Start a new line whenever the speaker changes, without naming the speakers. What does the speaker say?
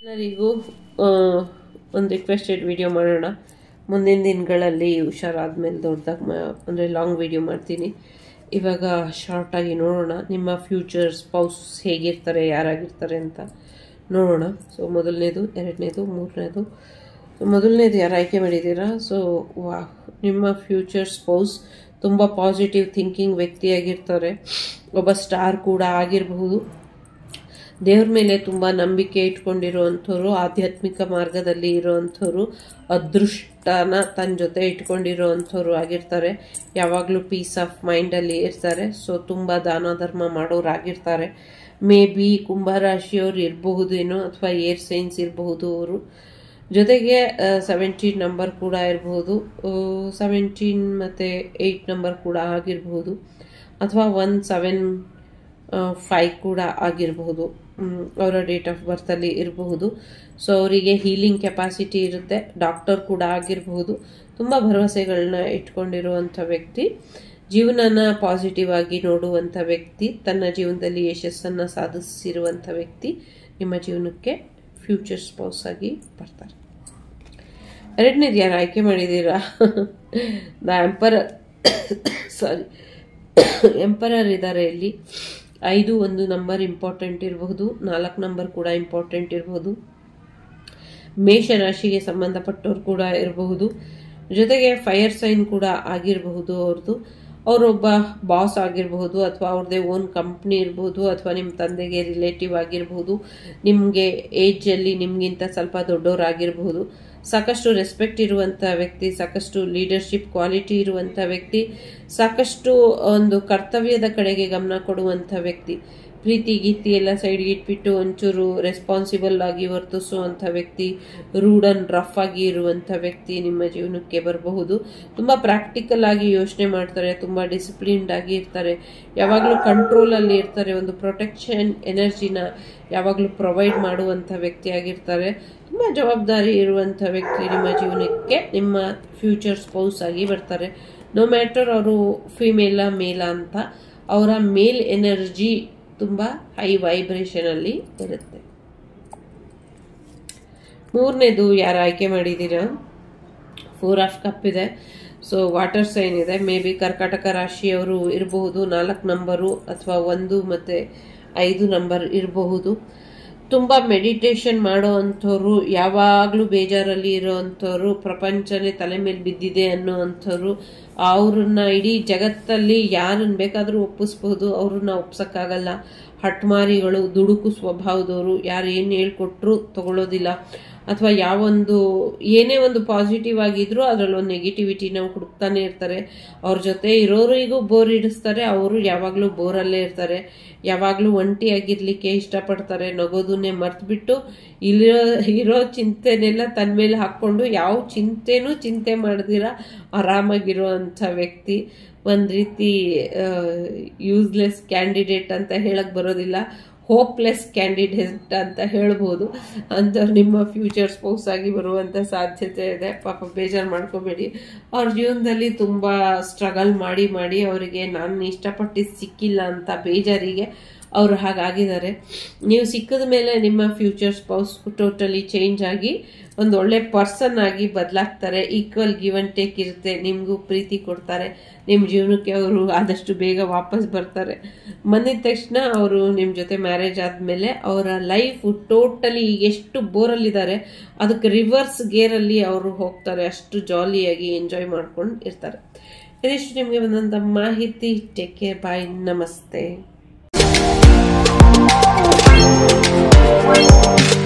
ಎಲ್ಲರಿಗೂ ಆ, ಒಂದು ರಿಕ್ವೆಸ್ಟೆಡ್ ವಿಡಿಯೋ ಮಾಡೋಣ ಮುಂದಿನ ದಿನಗಳಲ್ಲಿ ಹುಷಾರಾದ್ಮೇಲೆ ದೊಡ್ಡದಾಗಿ ಮಾ ಅಂದರೆ ಲಾಂಗ್ ವಿಡಿಯೋ ಮಾಡ್ತೀನಿ ಇವಾಗ ಶಾರ್ಟಾಗಿ ನೋಡೋಣ ನಿಮ್ಮ ಫ್ಯೂಚರ್ ಸ್ಪೌಸ್ ಹೇಗಿರ್ತಾರೆ ಯಾರಾಗಿರ್ತಾರೆ ಅಂತ ನೋಡೋಣ ಸೊ ಮೊದಲನೇದು ಎರಡನೇದು ಮೂರನೇದು ಸೊ ಮೊದಲನೇದು ಯಾರು ಆಯ್ಕೆ ಮಾಡಿದ್ದೀರಾ ಸೊ ವಾ ನಿಮ್ಮ ಫ್ಯೂಚರ್ ಸ್ಪೌಸ್ ತುಂಬ ಪಾಸಿಟಿವ್ ಥಿಂಕಿಂಗ್ ವ್ಯಕ್ತಿಯಾಗಿರ್ತಾರೆ ಒಬ್ಬ ಸ್ಟಾರ್ ಕೂಡ ಆಗಿರಬಹುದು ದೇವ್ರ ಮೇಲೆ ತುಂಬ ನಂಬಿಕೆ ಇಟ್ಕೊಂಡಿರುವಂಥವ್ರು ಆಧ್ಯಾತ್ಮಿಕ ಮಾರ್ಗದಲ್ಲಿ ಇರುವಂಥವ್ರು ಅದೃಷ್ಟನ ತನ್ನ ಜೊತೆ ಇಟ್ಕೊಂಡಿರುವಂಥವ್ರು ಆಗಿರ್ತಾರೆ ಯಾವಾಗಲೂ ಪೀಸ್ ಆಫ್ ಮೈಂಡಲ್ಲಿ ಇರ್ತಾರೆ ಸೊ ತುಂಬ ದಾನ ಧರ್ಮ ಮಾಡೋರಾಗಿರ್ತಾರೆ ಮೇ ಬಿ ಕುಂಭರಾಶಿಯವ್ರು ಇರಬಹುದೇನೋ ಅಥವಾ ಏರ್ ಸೈನ್ಸ್ ಇರಬಹುದು ಅವರು ಜೊತೆಗೆ ಸೆವೆಂಟೀನ್ ನಂಬರ್ ಕೂಡ ಇರಬಹುದು ಸೆವೆಂಟೀನ್ ಮತ್ತು ಏಯ್ಟ್ ನಂಬರ್ ಕೂಡ ಆಗಿರಬಹುದು ಅಥವಾ ಒನ್ ಸೆವೆನ್ ಫೈ ಕೂಡ ಆಗಿರಬಹುದು ಅವರ ಡೇಟ್ ಆಫ್ ಬರ್ತಲ್ಲಿ ಇರಬಹುದು ಸೊ ಅವರಿಗೆ ಹೀಲಿಂಗ್ ಕೆಪಾಸಿಟಿ ಇರುತ್ತೆ ಡಾಕ್ಟರ್ ಕೂಡ ಆಗಿರಬಹುದು ತುಂಬ ಭರವಸೆಗಳನ್ನ ಇಟ್ಕೊಂಡಿರುವಂಥ ವ್ಯಕ್ತಿ ಜೀವನನ ಪಾಸಿಟಿವ್ ಆಗಿ ನೋಡುವಂಥ ವ್ಯಕ್ತಿ ತನ್ನ ಜೀವನದಲ್ಲಿ ಯಶಸ್ಸನ್ನು ಸಾಧಿಸಿರುವಂಥ ವ್ಯಕ್ತಿ ನಿಮ್ಮ ಜೀವನಕ್ಕೆ ಫ್ಯೂಚರ್ ಸ್ಪೌಸ್ ಆಗಿ ಬರ್ತಾರೆ ಎರಡನೇದು ಯಾರು ಆಯ್ಕೆ ಮಾಡಿದ್ದೀರಾ ದ ಎಂಪರರ್ ಸಾರಿ ಎಂಪರರ್ ಇದ್ದಾರೆ ಇಲ್ಲಿ ಐದು ಒಂದು ನಂಬರ್ ಇಂಪಾರ್ಟೆಂಟ್ ಇರಬಹುದು ನಾಲ್ಕು ನಂಬರ್ ಕೂಡ ಇಂಪಾರ್ಟೆಂಟ್ ಇರಬಹುದು ಮೇಷರಾಶಿಗೆ ಸಂಬಂಧಪಟ್ಟವ್ರು ಕೂಡ ಇರಬಹುದು ಜೊತೆಗೆ ಫೈರ್ ಸೈನ್ ಕೂಡ ಆಗಿರಬಹುದು ಅವ್ರದ್ದು ಅವರೊಬ್ಬ ಬಾಸ್ ಆಗಿರಬಹುದು ಅಥವಾ ಅವ್ರದ್ದೇ ಓನ್ ಕಂಪ್ನಿ ಇರಬಹುದು ಅಥವಾ ನಿಮ್ಮ ತಂದೆಗೆ ರಿಲೇಟಿವ್ ಆಗಿರಬಹುದು ನಿಮಗೆ ಏಜಲ್ಲಿ ನಿಮಗಿಂತ ಸ್ವಲ್ಪ ದೊಡ್ಡವರಾಗಿರಬಹುದು ಸಾಕಷ್ಟು ರೆಸ್ಪೆಕ್ಟ್ ಇರುವಂಥ ವ್ಯಕ್ತಿ ಸಾಕಷ್ಟು ಲೀಡರ್ಶಿಪ್ ಕ್ವಾಲಿಟಿ ಇರುವಂಥ ವ್ಯಕ್ತಿ ಸಾಕಷ್ಟು ಒಂದು ಕರ್ತವ್ಯದ ಕಡೆಗೆ ಗಮನ ಕೊಡುವಂಥ ವ್ಯಕ್ತಿ ಪ್ರೀತಿ ಗೀತಿ ಎಲ್ಲ ಸೈಡ್ಗೆ ಇಟ್ಬಿಟ್ಟು ಒಂಚೂರು ರೆಸ್ಪಾನ್ಸಿಬಲ್ ಆಗಿ ವರ್ತಿಸುವಂಥ ವ್ಯಕ್ತಿ ರೂಡ್ ಅಂಡ್ ರಫ್ ಆಗಿ ಇರುವಂಥ ವ್ಯಕ್ತಿ ನಿಮ್ಮ ಜೀವನಕ್ಕೆ ಬರಬಹುದು ತುಂಬ ಪ್ರಾಕ್ಟಿಕಲ್ ಆಗಿ ಯೋಚನೆ ಮಾಡ್ತಾರೆ ತುಂಬ ಡಿಸಿಪ್ಲಿನ್ಡ್ ಆಗಿ ಇರ್ತಾರೆ ಯಾವಾಗಲೂ ಕಂಟ್ರೋಲಲ್ಲಿ ಇರ್ತಾರೆ ಒಂದು ಪ್ರೊಟೆಕ್ಷನ್ ಎನರ್ಜಿನ ಯಾವಾಗಲೂ ಪ್ರೊವೈಡ್ ಮಾಡುವಂಥ ವ್ಯಕ್ತಿ ಆಗಿರ್ತಾರೆ ತುಂಬ ಜವಾಬ್ದಾರಿ ಇರುವಂಥ ವ್ಯಕ್ತಿ ನಿಮ್ಮ ಜೀವನಕ್ಕೆ ನಿಮ್ಮ ಫ್ಯೂಚರ್ ಸ್ಪೌಸ್ ಆಗಿ ಬರ್ತಾರೆ ನೋ ಮ್ಯಾಟರ್ ಅವರು ಫಿಮೇಲ ಮೇಲ ಅಂತ ಅವರ ಮೇಲ್ ಎನರ್ಜಿ ತುಂಬ ಹೈ ವೈಬ್ರೇಷನಲ್ಲಿ ಇರುತ್ತೆ ಮೂರನೇದು ಯಾರು ಆಯ್ಕೆ ಮಾಡಿದ್ದೀರಾ ಫೋರ್ ಆಫ್ ಕಪ್ ಇದೆ ಸೊ ವಾಟರ್ ಸೈನ್ ಇದೆ ಮೇ ಬಿ ಕರ್ಕಾಟಕ ರಾಶಿಯವರು ಇರಬಹುದು ನಾಲ್ಕು ನಂಬರು ಅಥವಾ ಒಂದು ಮತ್ತು ಐದು ನಂಬರ್ ಇರಬಹುದು ತುಂಬ ಮೆಡಿಟೇಷನ್ ಮಾಡೋ ಅಂಥವ್ರು ಯಾವಾಗಲೂ ಬೇಜಾರಲ್ಲಿ ಇರೋ ಅಂಥವ್ರು ಪ್ರಪಂಚನೇ ತಲೆ ಮೇಲೆ ಬಿದ್ದಿದೆ ಅನ್ನೋ ಅಂಥವ್ರು ಅವ್ರನ್ನ ಇಡೀ ಜಗತ್ತಲ್ಲಿ ಯಾರನ್ನ ಬೇಕಾದರೂ ಒಪ್ಪಿಸ್ಬೋದು ಅವ್ರನ್ನ ಒಪ್ಸೋಕ್ಕಾಗಲ್ಲ ಹಟ್ಮಾರಿಗಳು ದುಡುಕು ಸ್ವಭಾವದವರು ಯಾರು ಏನು ಹೇಳ್ಕೊಟ್ರು ತಗೊಳ್ಳೋದಿಲ್ಲ ಅಥವಾ ಯಾವೊಂದು ಏನೇ ಒಂದು ಪಾಸಿಟಿವ್ ಆಗಿದ್ರು ಅದರಲ್ಲಿ ಒಂದು ನೆಗೆಟಿವಿಟಿನ ಹುಡುಕ್ತಾನೆ ಇರ್ತಾರೆ ಅವ್ರ ಜೊತೆ ಇರೋರಿಗೂ ಬೋರ್ ಇಡಿಸ್ತಾರೆ ಅವರು ಯಾವಾಗಲೂ ಬೋರಲ್ಲೇ ಇರ್ತಾರೆ ಯಾವಾಗಲೂ ಒಂಟಿಯಾಗಿರ್ಲಿಕ್ಕೆ ಇಷ್ಟಪಡ್ತಾರೆ ನಗೋದನ್ನೇ ಮರ್ತ್ಬಿಟ್ಟು ಇಲ್ಲಿರೋ ಇರೋ ಚಿಂತೆನೆಲ್ಲ ತನ್ನ ಮೇಲೆ ಹಾಕ್ಕೊಂಡು ಯಾವ ಚಿಂತೆನೂ ಚಿಂತೆ ಮಾಡ್ದಿರ ಆರಾಮಾಗಿರೋ ಅಂಥ ವ್ಯಕ್ತಿ ಒಂದು ರೀತಿ ಯೂಸ್ಲೆಸ್ ಕ್ಯಾಂಡಿಡೇಟ್ ಅಂತ ಹೇಳಕ್ ಬರೋದಿಲ್ಲ ಹೋಪ್ಲೆಸ್ ಕ್ಯಾಂಡಿಡೇಟ್ ಅಂತ ಹೇಳ್ಬೋದು ಅಂಥವ್ರು ನಿಮ್ಮ ಫ್ಯೂಚರ್ ಸ್ಪೌಸ್ ಆಗಿ ಬರುವಂಥ ಸಾಧ್ಯತೆ ಇದೆ ಪಾಪ ಬೇಜಾರು ಮಾಡ್ಕೋಬೇಡಿ ಅವ್ರ ಜೀವನದಲ್ಲಿ ತುಂಬ ಸ್ಟ್ರಗಲ್ ಮಾಡಿ ಮಾಡಿ ಅವರಿಗೆ ನಾನು ಇಷ್ಟಪಟ್ಟಿದ್ದು ಸಿಕ್ಕಿಲ್ಲ ಅಂತ ಬೇಜಾರಿಗೆ ಅವರು ಹಾಗಾಗಿದ್ದಾರೆ ನೀವು ಸಿಕ್ಕಿದ ಮೇಲೆ ನಿಮ್ಮ ಫ್ಯೂಚರ್ ಸ್ಪೌಸ್ ಟೋಟಲಿ ಚೇಂಜ್ ಆಗಿ ಒಂದು ಒಳ್ಳೆ ಪರ್ಸನ್ ಆಗಿ ಬದಲಾಗ್ತಾರೆ ಈಕ್ವಲ್ ಗಿವ್ ಅಂಡ್ ಟೇಕ್ ಇರುತ್ತೆ ನಿಮಗೂ ಪ್ರೀತಿ ಕೊಡ್ತಾರೆ ನಿಮ್ಮ ಜೀವನಕ್ಕೆ ಅವರು ಆದಷ್ಟು ಬೇಗ ವಾಪಸ್ ಬರ್ತಾರೆ ಬಂದಿದ ತಕ್ಷಣ ಅವರು ನಿಮ್ಮ ಜೊತೆ ಮ್ಯಾರೇಜ್ ಆದಮೇಲೆ ಅವರ ಲೈಫ್ ಟೋಟಲಿ ಈಗ ಎಷ್ಟು ಬೋರಲ್ಲಿದ್ದಾರೆ ಅದಕ್ಕೆ ರಿವರ್ಸ್ ಗೇರಲ್ಲಿ ಅವರು ಹೋಗ್ತಾರೆ ಅಷ್ಟು ಜಾಲಿಯಾಗಿ ಎಂಜಾಯ್ ಮಾಡ್ಕೊಂಡು ಇರ್ತಾರೆ ಇದಿಷ್ಟು ನಿಮಗೆ ಬಂದಂಥ ಮಾಹಿತಿ ಟೇಕ್ ಕೇರ್ ಬಾಯ್ ನಮಸ್ತೆ